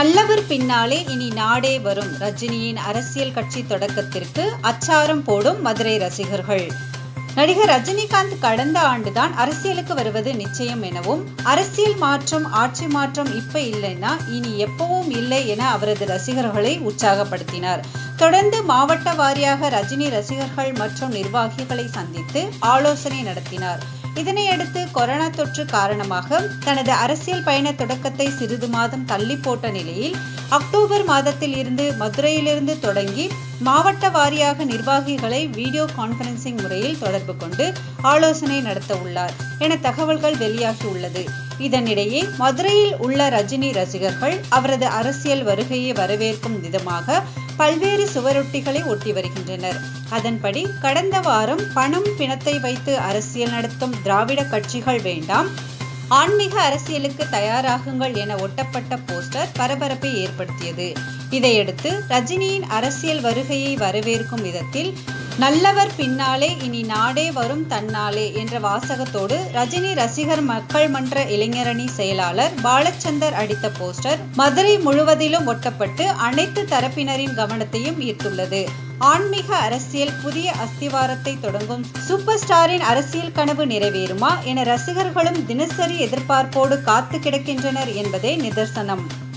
நல்லவர் பின்னாலே இனி நாடே வரும் ரஜினியின் அரசியல் கட்சி தொடக்கத்திற்கு அச்சாரம் போடும் மதுரை ரசிகர்கள் நடிகர் ரஜினிகாந்த் கடந்த ஆண்டுதான் அரசியலுக்கு வருவது நிச்சயம் எனவும் அரசியல் மாற்றம் ஆட்சி மாற்றம் இப்ப இல்லைன்னா இனி எப்பவும் இல்லை என அவரது ரசிகர்களை உற்சாகப்படுத்தினார் தொடர்ந்து மாவட்ட வாரியாக ரஜினி ரசிகர்கள் மற்றும் நிர்வாகிகளை சந்தித்து ஆலோசனை நடத்தினார் இதனையடுத்து கொரோனா தொற்று காரணமாக தனது அரசியல் பயண தொடக்கத்தை சிறிது மாதம் தள்ளி போட்ட நிலையில் அக்டோபர் மாதத்தில் இருந்து மதுரையிலிருந்து தொடங்கி மாவட்ட வாரியாக நிர்வாகிகளை வீடியோ கான்பரன்சிங் முறையில் தொடர்பு கொண்டு ஆலோசனை நடத்த உள்ளார் என தகவல்கள் வெளியாகியுள்ளது இதனிடையே மதுரையில் உள்ள ரஜினி ரசிகர்கள் அவரது அரசியல் வருகையை வரவேற்கும் விதமாக பல்வேறு சுவரொட்டிகளை ஒட்டி வருகின்றனர் அதன்படி கடந்த வாரம் பணம் பிணத்தை வைத்து அரசியல் நடத்தும் திராவிட கட்சிகள் வேண்டாம் ஆன்மீக அரசியலுக்கு தயாராகுங்கள் என ஒட்டப்பட்ட போஸ்டர் பரபரப்பை ஏற்படுத்தியது இதையடுத்து ரஜினியின் அரசியல் வருகையை வரவேற்கும் விதத்தில் நல்லவர் பின்னாலே இனி நாடே வரும் தன்னாலே என்ற வாசகத்தோடு ரஜினி ரசிகர் மக்கள் மன்ற இளைஞரணி செயலாளர் பாலச்சந்தர் அடித்த போஸ்டர் மதுரை முழுவதிலும் ஒட்டப்பட்டு அனைத்து தரப்பினரின் கவனத்தையும் ஈர்த்துள்ளது ஆன்மீக அரசியல் புதிய அஸ்திவாரத்தை தொடங்கும் சூப்பர் ஸ்டாரின் அரசியல் கனவு நிறைவேறுமா என ரசிகர்களும் தினசரி எதிர்பார்ப்போடு காத்து கிடக்கின்றனர் என்பதே நிதர்சனம்